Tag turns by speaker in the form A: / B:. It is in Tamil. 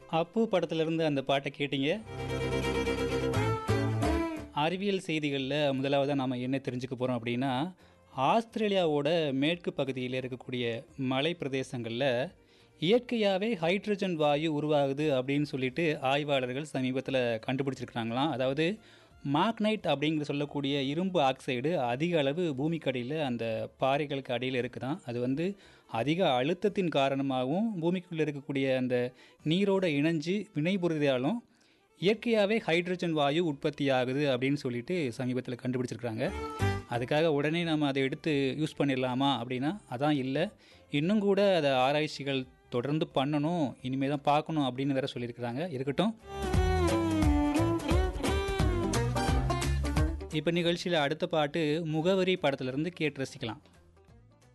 A: அப்பு படத்திலிருந்து அந்த பாட்டை கேட்டீங்க அறிவியல் செய்திகளில் முதலாவதாக நாம் என்ன தெரிஞ்சுக்க போகிறோம் அப்படின்னா ஆஸ்திரேலியாவோட மேற்கு பகுதியில் இருக்கக்கூடிய மலை பிரதேசங்களில் இயற்கையாகவே ஹைட்ரஜன் வாயு உருவாகுது அப்படின்னு சொல்லிட்டு ஆய்வாளர்கள் சமீபத்தில் கண்டுபிடிச்சிருக்கிறாங்களாம் அதாவது மாக்னைட் அப்படிங்கிற சொல்லக்கூடிய இரும்பு ஆக்சைடு அதிக அளவு பூமிக்கடியில் அந்த பாறைகளுக்கு அடியில் இருக்குதான் அது வந்து அதிக அழுத்தத்தின் காரணமாகவும் பூமிக்குள்ளே இருக்கக்கூடிய அந்த நீரோட இணைஞ்சு வினைபுரிதாலும் இயற்கையாகவே ஹைட்ரஜன் வாயு உற்பத்தி ஆகுது அப்படின்னு சொல்லிட்டு சமீபத்தில் கண்டுபிடிச்சிருக்கிறாங்க அதுக்காக உடனே நம்ம அதை எடுத்து யூஸ் பண்ணிடலாமா அப்படின்னா அதான் இல்லை இன்னும் கூட அதை ஆராய்ச்சிகள் தொடர்ந்து பண்ணணும் இனிமேல் தான் பார்க்கணும் அப்படின்னு வேற சொல்லியிருக்கிறாங்க இருக்கட்டும் இப்போ நிகழ்ச்சியில் அடுத்த பாட்டு முகவரி படத்துலேருந்து கேட்டு ரசிக்கலாம்